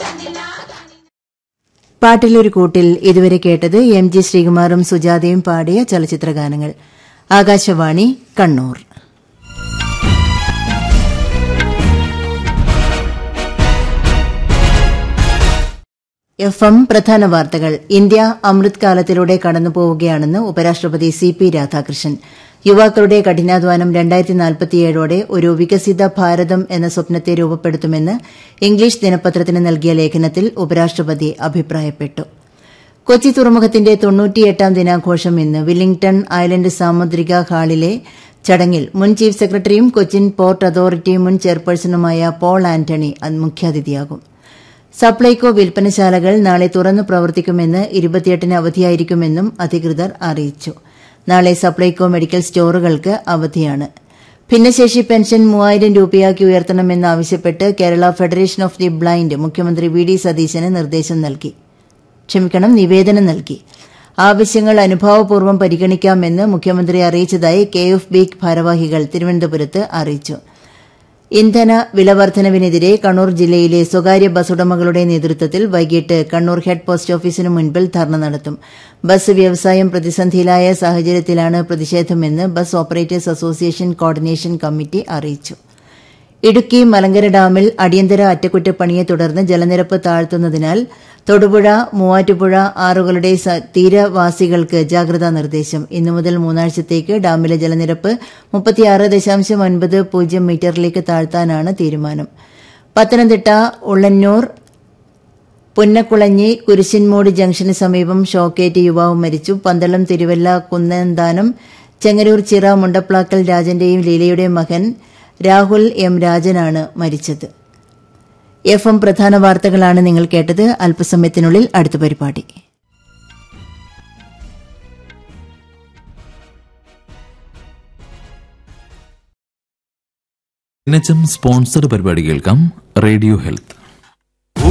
പാട്ടിലൊരു കൂട്ടിൽ ഇതുവരെ കേട്ടത് എം ജി ശ്രീകുമാറും സുജാതയും പാടിയ ചലച്ചിത്ര ഗാനങ്ങൾ ആകാശവാണി കണ്ണൂർ എഫ് എം പ്രധാന വാർത്തകൾ ഇന്ത്യ അമൃത് കാലത്തിലൂടെ കടന്നുപോവുകയാണെന്ന് ഉപരാഷ്ട്രപതി സി പി രാധാകൃഷ്ണൻ യുവാക്കളുടെ കഠിനാധ്വാനം രണ്ടായിരത്തി നാൽപ്പത്തിയേഴോടെ ഒരു വികസിത ഭാരതം എന്ന സ്വപ്നത്തെ രൂപപ്പെടുത്തുമെന്ന് ഇംഗ്ലീഷ് ദിനപത്രത്തിന് നൽകിയ ലേഖനത്തിൽ ഉപരാഷ്ട്രപതി അഭിപ്രായപ്പെട്ടു കൊച്ചി തുറമുഖത്തിന്റെ തൊണ്ണൂറ്റിയെട്ടാം ദിനാഘോഷം ഇന്ന് വില്ലിംഗ്ടൺ ഐലൻഡ് സാമുദ്രിക ഹാളിലെ ചടങ്ങിൽ മുൻ ചീഫ് സെക്രട്ടറിയും കൊച്ചിൻ പോർട്ട് അതോറിറ്റി മുൻ ചെയർപേഴ്സണുമായ പോൾ ആന്റണി മുഖ്യാതിഥിയാകും സപ്ലൈകോ വിൽപ്പനശാലകൾ നാളെ തുറന്നു പ്രവർത്തിക്കുമെന്ന് ഇരുപത്തിയെട്ടിന് അവധിയായിരിക്കുമെന്നും അധികൃതർ അറിയിച്ചു നാളെ സപ്ലൈകോ മെഡിക്കൽ സ്റ്റോറുകൾക്ക് അവധിയാണ് ഭിന്നശേഷി പെൻഷൻ മൂവായിരം രൂപയാക്കി ഉയർത്തണമെന്നാവശ്യപ്പെട്ട് Kerala federation of the blind മുഖ്യമന്ത്രി വി ഡി സതീശന് നിർദ്ദേശം നൽകി ക്ഷമിക്കണം നിവേദനം നൽകി ആവശ്യങ്ങൾ അനുഭാവപൂർവ്വം പരിഗണിക്കാമെന്ന് മുഖ്യമന്ത്രി അറിയിച്ചതായി കെ എഫ് ബി ഭാരവാഹികൾ തിരുവനന്തപുരത്ത് അറിയിച്ചു ഇന്ധന വിലവർദ്ധനവിനെതിരെ കണ്ണൂർ ജില്ലയിലെ സ്വകാര്യ ബസ് ഉടമകളുടെ നേതൃത്വത്തിൽ വൈകിട്ട് കണ്ണൂർ ഹെഡ് പോസ്റ്റ് ഓഫീസിന് മുൻപിൽ ധർണ നടത്തും ബസ് വ്യവസായം പ്രതിസന്ധിയിലായ സാഹചര്യത്തിലാണ് പ്രതിഷേധമെന്ന് bus operators association coordination committee അറിയിച്ചു ഇടുക്കി മലങ്കര ഡാമിൽ അടിയന്തര അറ്റകുറ്റപ്പണിയെ തുടർന്ന് ജലനിരപ്പ് താഴ്ത്തുന്നതിനാൽ തൊടുപുഴ മൂവാറ്റുപുഴ ആറുകളുടെ തീരവാസികൾക്ക് ജാഗ്രതാ നിർദ്ദേശം ഇന്നു മുതൽ മൂന്നാഴ്ചത്തേക്ക് ഡാമിലെ ജലനിരപ്പ് മുപ്പത്തിയാറ് ദശാംശം ഒൻപത് പൂജ്യം മീറ്ററിലേക്ക് താഴ്ത്താനാണ് തീരുമാനം പത്തനംതിട്ട ഉള്ളന്നൂർ പുന്നക്കുളഞ്ഞി കുരിശിൻമൂട് ജംഗ്ഷന് സമീപം ഷോക്കേറ്റ് യുവാവ് മരിച്ചു പന്തളം തിരുവല്ല കുന്നന്താനം ചെങ്ങരൂർ ചിറ മുണ്ടപ്ലാക്കൽ രാജന്റെയും ലീലയുടെയും മകൻ രാഹുൽ എം രാജനാണ് മരിച്ചത് എഫ് എം പ്രധാന വാർത്തകളാണ് നിങ്ങൾ കേട്ടത് അല്പസമയത്തിനുള്ളിൽ അടുത്ത പരിപാടി എൻ എച്ച് എം സ്പോൺസർഡ് പരിപാടി കേൾക്കാം റേഡിയോ ഹെൽത്ത്